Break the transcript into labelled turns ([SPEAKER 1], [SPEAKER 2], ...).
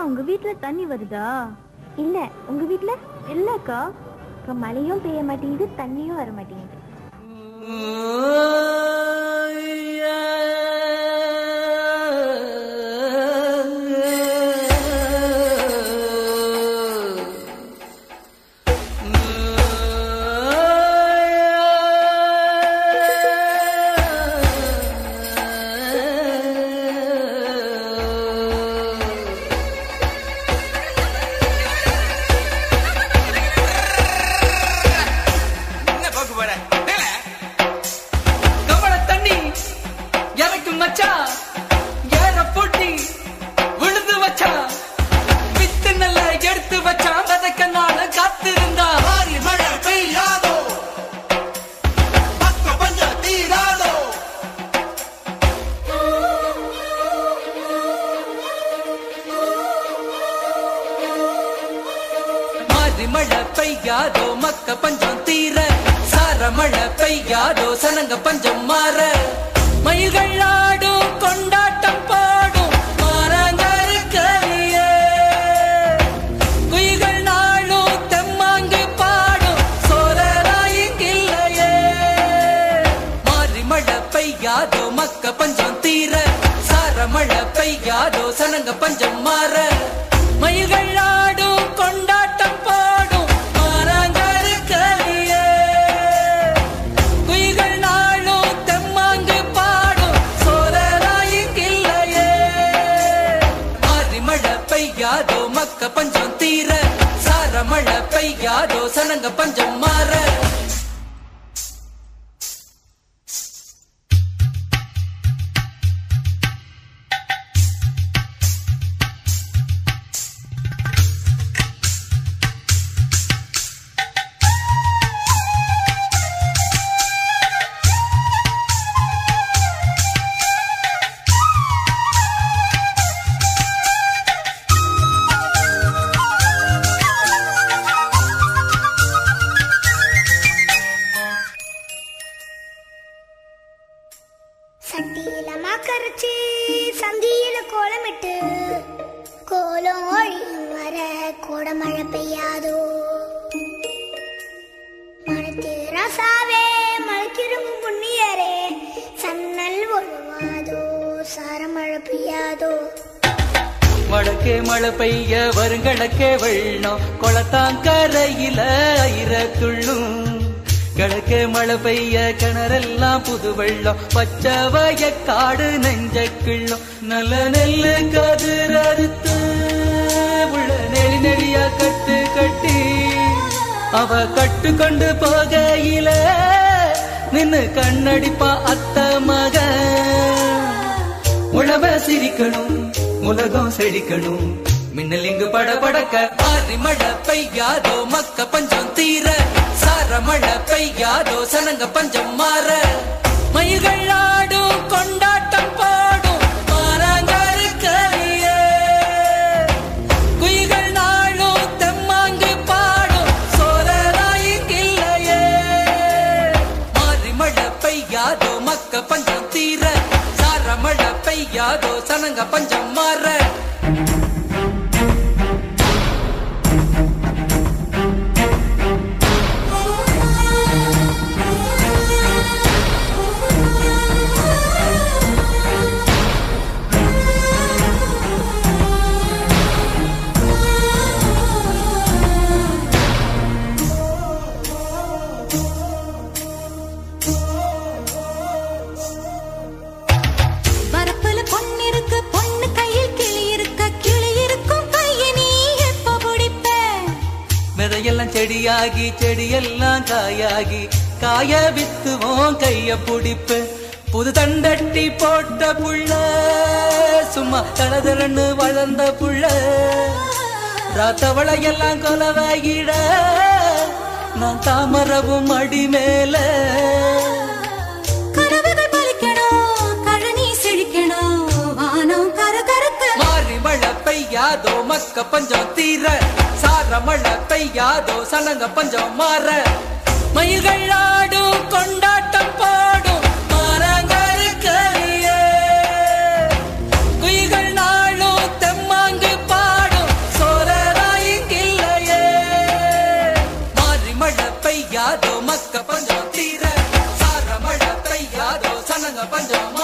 [SPEAKER 1] உங்க வீட்ல தண்ணி வருதா
[SPEAKER 2] இல்ல உங்க வீட்ல
[SPEAKER 1] இல்லக்கா
[SPEAKER 2] இப்ப மழையும் பெய்ய மாட்டேங்குது தண்ணியும் வர மாட்டேங்குது
[SPEAKER 3] என்ன போக்கு போற டேல. கமல தண்ணி எனக்கு மச்சான் ஏற போட்டி விழுந்து வச்சான் வித்து நல்லா எடுத்து வச்சான் விதைக்க நாள காத்திருந்தா
[SPEAKER 4] மாறி மழை பெய்யாதோ பக்க பஞ்ச தீராதோ
[SPEAKER 3] மாறி மழை பெய்யாதோ மக்க பஞ்சம் தீர சார மழை பெய்யாதோ சனங்க பஞ்சம் மாற மயில்கள் ஆடும் கொண்டாட்டம் பாடும் மாறாங்கருக்கறியே குயில்கள் நாளும் தெம்மாங்கு பாடும் சோழராயிங்கில்லையே மாறி மழை பெய்யாதோ மக்க பஞ்சம் தீர சார மழை பெய்யாதோ சனங்க பஞ்சம் மாற மயில்கள் ஆடும் கொண்டாட்டம் பாடும் மாறாங்கருக்கறியே குயில்கள் நாளும் தெம்மாங்கு பாடும் சோழராயிங்கில்லையே மாறி மழை பெய்யாதோ மக்க பஞ்சம் தீர சார மழை பெய்யாதோ சனங்க பஞ்சம் மாற
[SPEAKER 5] சட்டியில மாக்கரைச்சி சந்தியில கோலமிட்டு கோலம் ஒழியும் வர கோடமழை பெய்யாதோ மனத்து ரசாவே மழைக்கிடும் புண்ணியரே சன்னல் ஒழுவாதோ சாரமழை பெய்யாதோ
[SPEAKER 3] வடக்கே மழை பெய்ய வருங்கடக்கே வெள்ளம் குளத்தாங்கரையில ஐர துள்ளும் கிழக்கே மழை பெய்ய கிணறெல்லாம் புது வெள்ளம் பச்சை வயக்காடு நெஞ்ச கிள்ளும் நல்ல நெல்லு கதிர் அறுத்து உள்ள நெளி நெளியா கட்டு கட்டி அவ கட்டு கொண்டு போகையில நின்னு கண்ணடிப்பா அத்த மகன் உழவ சிரிக்கணும் உலகம் செழிக்கணும் மின்னல் இங்கு பட படக்க ஆறி மழை பெய்யாதோ மக்க பஞ்சம் தீர சார மழை பெய்யாதோ சனங்க பஞ்சம் மாற மயில்கள் ஆடும் கொண்டாட்டம் பாடும் மாறாங்கருக்கறியே குயில்கள் நாளும் தெம்மாங்கு பாடும் சோழராயிங்கில்லையே மாறி மழை பெய்யாதோ மக்க பஞ்சம் தீர சார மழை பெய்யாதோ சனங்க பஞ்சம் மாற
[SPEAKER 6] வரப்புல பொண்ணு இருக்கு பொண்ணு கையில் கிளி இருக்க கிளி இருக்கும் கைய நீ எப்ப பிடிப்ப
[SPEAKER 3] விதையெல்லாம் செடியாகி செடியெல்லாம் காயாகி காய வித்துவோம் கைய புடிப்பு புது தண்டட்டி போட்ட புள்ள சும்மா தளதரன்னு வளர்ந்த புள்ள ராத்தவளையெல்லாம் கொலவாகிட நான் தாமரவும் அடி மேல
[SPEAKER 6] கனவுகள் பலிக்கணும் கழனி செழிக்கணும் வானம் கரகரக்க
[SPEAKER 3] மாறி மழை பெய்யாதோ மக்க பஞ்சம் தீர சார மழை பெய்யாதோ சனங்க பஞ்சம் மாற மயில்கள் ஆடும் கொண்டாட்டம் பாடும் மாறாங்கருக்கறியே குயில்கள் நாளும் தெம்மாங்கு பாடும் சனங்க பஞ்சம்